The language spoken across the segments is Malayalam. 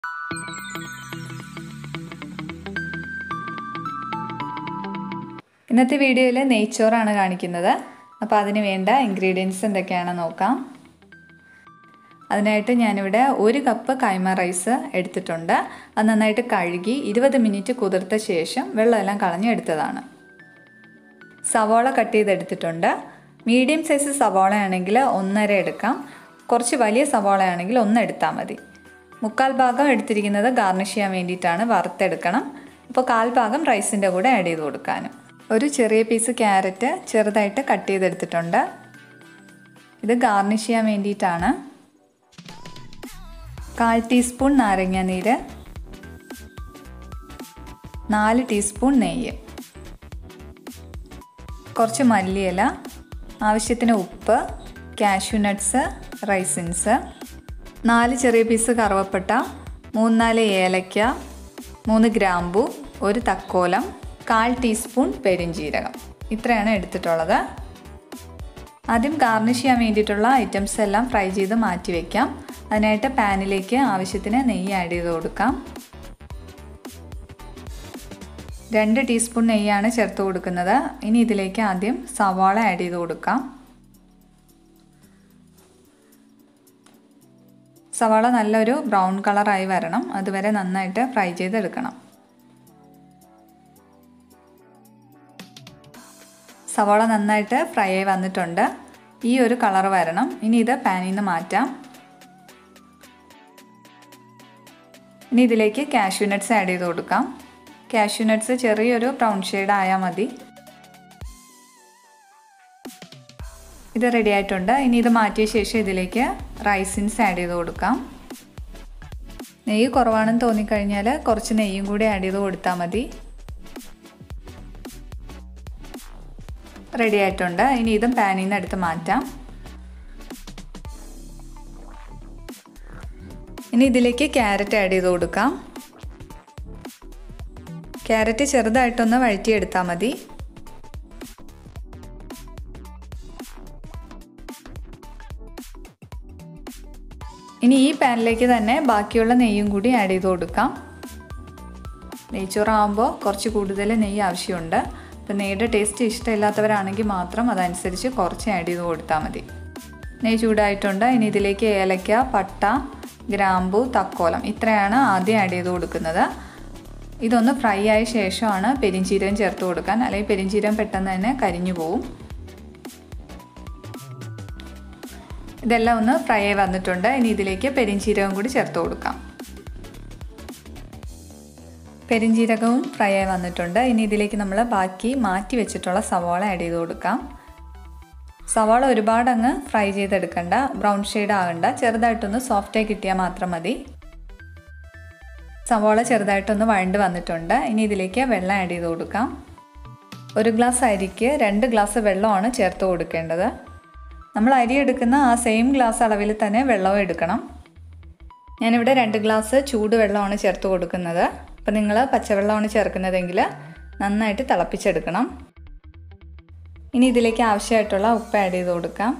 ഇന്നത്തെ വീഡിയോയിൽ നെയ്ച്ചോറാണ് കാണിക്കുന്നത് അപ്പോൾ അതിന് വേണ്ട ഇൻഗ്രീഡിയൻസ് എന്തൊക്കെയാണെന്ന് നോക്കാം അതിനായിട്ട് ഞാനിവിടെ ഒരു കപ്പ് കൈമ റൈസ് എടുത്തിട്ടുണ്ട് അത് നന്നായിട്ട് കഴുകി ഇരുപത് മിനിറ്റ് കുതിർത്ത ശേഷം വെള്ളമെല്ലാം കളഞ്ഞെടുത്തതാണ് സവോള കട്ട് ചെയ്തെടുത്തിട്ടുണ്ട് മീഡിയം സൈസ് സവോള ആണെങ്കിൽ ഒന്നര എടുക്കാം കുറച്ച് വലിയ സവോള ആണെങ്കിൽ ഒന്ന് എടുത്താൽ മതി മുക്കാൽ ഭാഗം എടുത്തിരിക്കുന്നത് ഗാർണിഷ് ചെയ്യാൻ വേണ്ടിയിട്ടാണ് വറുത്തെടുക്കണം അപ്പോൾ കാൽ ഭാഗം റൈസിൻ്റെ കൂടെ ആഡ് ചെയ്ത് കൊടുക്കാനും ഒരു ചെറിയ പീസ് ക്യാരറ്റ് ചെറുതായിട്ട് കട്ട് ചെയ്തെടുത്തിട്ടുണ്ട് ഇത് ഗാർണിഷ് ചെയ്യാൻ വേണ്ടിയിട്ടാണ് കാൽ ടീസ്പൂൺ നാരങ്ങ നീര് നാല് ടീസ്പൂൺ നെയ്യ് കുറച്ച് മല്ലിയില ആവശ്യത്തിന് ഉപ്പ് കാഷ്യൂ നട്ട്സ് റൈസിൻസ് നാല് ചെറിയ പീസ് കറുവപ്പട്ട മൂന്നാല് ഏലക്ക മൂന്ന് ഗ്രാമ്പു ഒരു തക്കോലം കാൽ ടീസ്പൂൺ പെരിഞ്ജീരകം ഇത്രയാണ് എടുത്തിട്ടുള്ളത് ആദ്യം ഗാർണിഷ് ചെയ്യാൻ വേണ്ടിയിട്ടുള്ള ഐറ്റംസ് എല്ലാം ഫ്രൈ ചെയ്ത് മാറ്റി വയ്ക്കാം അതിനായിട്ട് പാനിലേക്ക് ആവശ്യത്തിന് നെയ്യ് ആഡ് ചെയ്ത് കൊടുക്കാം രണ്ട് ടീസ്പൂൺ നെയ്യാണ് ചേർത്ത് കൊടുക്കുന്നത് ഇനി ഇതിലേക്ക് ആദ്യം സവാള ആഡ് ചെയ്ത് കൊടുക്കാം സവാള നല്ലൊരു ബ്രൗൺ കളറായി വരണം അതുവരെ നന്നായിട്ട് ഫ്രൈ ചെയ്തെടുക്കണം സവാള നന്നായിട്ട് ഫ്രൈ ആയി വന്നിട്ടുണ്ട് ഈ ഒരു കളർ വരണം ഇനി ഇത് പാനിൽ നിന്ന് മാറ്റാം ഇനി ഇതിലേക്ക് കാഷ്യൂ നട്ട്സ് ആഡ് ചെയ്ത് കൊടുക്കാം കാഷ്യൂ നട്ട്സ് ചെറിയൊരു ബ്രൗൺ ഷെയ്ഡ് ആയാൽ മതി ഇത് റെഡി ആയിട്ടുണ്ട് ഇനി ഇത് മാറ്റിയ ശേഷം ഇതിലേക്ക് റൈസിൻസ് ആഡ് ചെയ്ത് കൊടുക്കാം നെയ്യ് കുറവാണെന്ന് തോന്നിക്കഴിഞ്ഞാൽ കുറച്ച് നെയ്യും കൂടി ആഡ് ചെയ്ത് കൊടുത്താൽ മതി റെഡി ആയിട്ടുണ്ട് ഇനി ഇതും പാനിൽ നിന്ന് എടുത്ത് മാറ്റാം ഇനി ഇതിലേക്ക് ക്യാരറ്റ് ആഡ് ചെയ്ത് കൊടുക്കാം ക്യാരറ്റ് ചെറുതായിട്ടൊന്ന് വഴറ്റിയെടുത്താൽ മതി ഇനി ഈ പാനിലേക്ക് തന്നെ ബാക്കിയുള്ള നെയ്യും കൂടി ആഡ് ചെയ്ത് കൊടുക്കാം നെയ്ച്ചോറാകുമ്പോൾ കുറച്ച് കൂടുതൽ നെയ്യ് ആവശ്യമുണ്ട് അപ്പോൾ നെയ്യുടെ ടേസ്റ്റ് ഇഷ്ടമില്ലാത്തവരാണെങ്കിൽ മാത്രം അതനുസരിച്ച് കുറച്ച് ആഡ് ചെയ്ത് കൊടുത്താൽ മതി നെയ്യ് ചൂടായിട്ടുണ്ട് ഇനി ഇതിലേക്ക് ഏലക്ക പട്ട ഗ്രാമ്പു തക്കോലം ഇത്രയാണ് ആദ്യം ആഡ് ചെയ്ത് കൊടുക്കുന്നത് ഇതൊന്ന് ഫ്രൈ ആയ ശേഷമാണ് പെരിഞ്ചീരകം ചേർത്ത് കൊടുക്കാൻ അല്ലെങ്കിൽ പെരിഞ്ചീരകം പെട്ടെന്ന് തന്നെ കരിഞ്ഞു പോവും ഇതെല്ലാം ഒന്ന് ഫ്രൈ ആയി വന്നിട്ടുണ്ട് ഇനി ഇതിലേക്ക് പെരിഞ്ചീരകം കൂടി ചേർത്ത് കൊടുക്കാം പെരിഞ്ചീരകവും ഫ്രൈ ആയി വന്നിട്ടുണ്ട് ഇനി ഇതിലേക്ക് നമ്മൾ ബാക്കി മാറ്റി വെച്ചിട്ടുള്ള സവാള ആഡ് ചെയ്ത് കൊടുക്കാം സവാള ഒരുപാട് അങ്ങ് ഫ്രൈ ചെയ്തെടുക്കണ്ട ബ്രൗൺ ഷെയ്ഡ് ആകണ്ട ചെറുതായിട്ടൊന്ന് സോഫ്റ്റായി കിട്ടിയാൽ മാത്രം മതി സവാള ചെറുതായിട്ടൊന്ന് വഴണ്ട് വന്നിട്ടുണ്ട് ഇനി ഇതിലേക്ക് വെള്ളം ആഡ് ചെയ്ത് കൊടുക്കാം ഒരു ഗ്ലാസ് അരിക്ക് രണ്ട് ഗ്ലാസ് വെള്ളമാണ് ചേർത്ത് കൊടുക്കേണ്ടത് നമ്മൾ അരി എടുക്കുന്ന ആ സെയിം ഗ്ലാസ് അളവിൽ തന്നെ വെള്ളവും എടുക്കണം ഞാനിവിടെ രണ്ട് ഗ്ലാസ് ചൂട് വെള്ളമാണ് ചേർത്ത് കൊടുക്കുന്നത് അപ്പം നിങ്ങൾ പച്ചവെള്ളമാണ് ചേർക്കുന്നതെങ്കിൽ നന്നായിട്ട് തിളപ്പിച്ചെടുക്കണം ഇനി ഇതിലേക്ക് ആവശ്യമായിട്ടുള്ള ഉപ്പ് ആഡ് ചെയ്ത് കൊടുക്കാം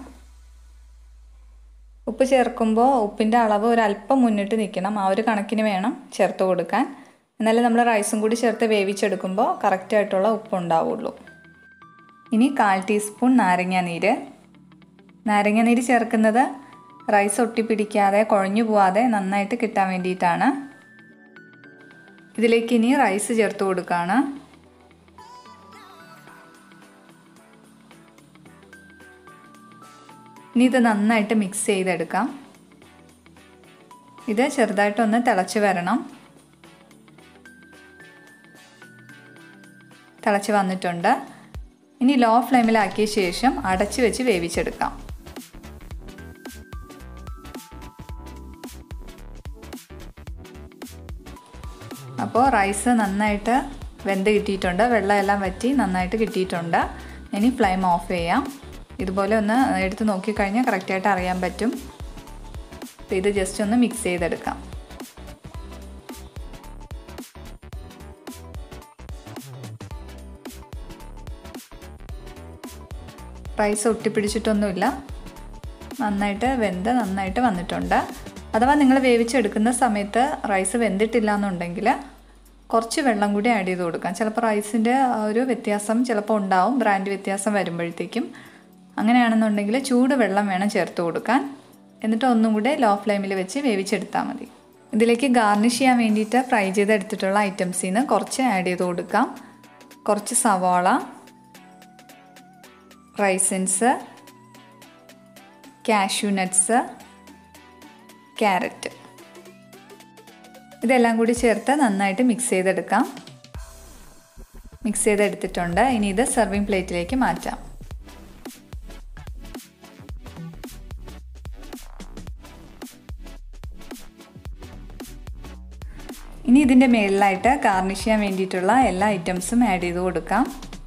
ഉപ്പ് ചേർക്കുമ്പോൾ ഉപ്പിൻ്റെ അളവ് ഒരല്പം മുന്നിട്ട് നിൽക്കണം ആ ഒരു കണക്കിന് വേണം ചേർത്ത് കൊടുക്കാൻ എന്നാലും നമ്മൾ റൈസും കൂടി ചേർത്ത് വേവിച്ചെടുക്കുമ്പോൾ കറക്റ്റായിട്ടുള്ള ഉപ്പ് ഉണ്ടാവുള്ളൂ ഇനി കാൽ ടീസ്പൂൺ നാരങ്ങ നീര് നാരങ്ങ നീര് ചേർക്കുന്നത് റൈസ് ഒട്ടിപ്പിടിക്കാതെ കുഴഞ്ഞു പോവാതെ നന്നായിട്ട് കിട്ടാൻ വേണ്ടിയിട്ടാണ് ഇതിലേക്ക് ഇനി റൈസ് ചേർത്ത് കൊടുക്കുകയാണ് ഇനി ഇത് നന്നായിട്ട് മിക്സ് ചെയ്തെടുക്കാം ഇത് ചെറുതായിട്ടൊന്ന് തിളച്ച് വരണം തിളച്ച് വന്നിട്ടുണ്ട് ഇനി ലോ ഫ്ലെയിമിലാക്കിയ ശേഷം അടച്ചു വെച്ച് വേവിച്ചെടുക്കാം അപ്പോൾ റൈസ് നന്നായിട്ട് വെന്ത് കിട്ടിയിട്ടുണ്ട് വെള്ളമെല്ലാം വറ്റി നന്നായിട്ട് കിട്ടിയിട്ടുണ്ട് ഇനി ഫ്ലെയിം ഓഫ് ചെയ്യാം ഇതുപോലെ ഒന്ന് എടുത്ത് നോക്കിക്കഴിഞ്ഞാൽ കറക്റ്റായിട്ട് അറിയാൻ പറ്റും അപ്പോൾ ഇത് ജസ്റ്റ് ഒന്ന് മിക്സ് ചെയ്തെടുക്കാം റൈസ് ഒട്ടിപ്പിടിച്ചിട്ടൊന്നുമില്ല നന്നായിട്ട് വെന്ത് നന്നായിട്ട് വന്നിട്ടുണ്ട് അഥവാ നിങ്ങൾ വേവിച്ചെടുക്കുന്ന സമയത്ത് റൈസ് വെന്തിട്ടില്ല എന്നുണ്ടെങ്കിൽ കുറച്ച് വെള്ളം കൂടി ആഡ് ചെയ്ത് കൊടുക്കാം ചിലപ്പോൾ റൈസിൻ്റെ ഒരു വ്യത്യാസം ചിലപ്പോൾ ഉണ്ടാവും ബ്രാൻഡ് വ്യത്യാസം വരുമ്പോഴത്തേക്കും അങ്ങനെയാണെന്നുണ്ടെങ്കിൽ ചൂട് വെള്ളം വേണം ചേർത്ത് കൊടുക്കാൻ എന്നിട്ട് ഒന്നും കൂടെ ലോ ഫ്ലെയിമിൽ വെച്ച് വേവിച്ചെടുത്താൽ മതി ഇതിലേക്ക് ഗാർണിഷ് ചെയ്യാൻ വേണ്ടിയിട്ട് ഫ്രൈ ചെയ്തെടുത്തിട്ടുള്ള ഐറ്റംസിൽ നിന്ന് കുറച്ച് ആഡ് ചെയ്ത് കൊടുക്കാം കുറച്ച് സവാള റൈസിൻസ് കാഷ്യൂ നട്ട്സ് ക്യാരറ്റ് ഇതെല്ലാം കൂടി ചേർത്ത് നന്നായിട്ട് മിക്സ് ചെയ്തെടുക്കാം മിക്സ് ചെയ്തെടുത്തിട്ടുണ്ട് ഇനി ഇത് സെർവിങ് പ്ലേറ്റിലേക്ക് മാറ്റാം ഇനി ഇതിൻ്റെ മേളിലായിട്ട് ഗാർണിഷ് ചെയ്യാൻ വേണ്ടിയിട്ടുള്ള എല്ലാ ഐറ്റംസും ആഡ് ചെയ്ത് കൊടുക്കാം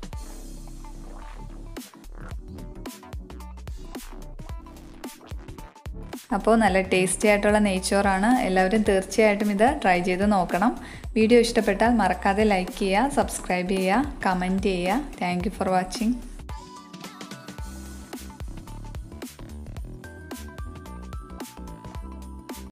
അപ്പോൾ നല്ല ടേസ്റ്റി ആയിട്ടുള്ള നെയ്ച്ചോറാണ് എല്ലാവരും തീർച്ചയായിട്ടും ഇത് ട്രൈ ചെയ്ത് നോക്കണം വീഡിയോ ഇഷ്ടപ്പെട്ടാൽ മറക്കാതെ ലൈക്ക് ചെയ്യുക സബ്സ്ക്രൈബ് ചെയ്യുക കമൻറ്റ് ചെയ്യുക താങ്ക് ഫോർ വാച്ചിങ്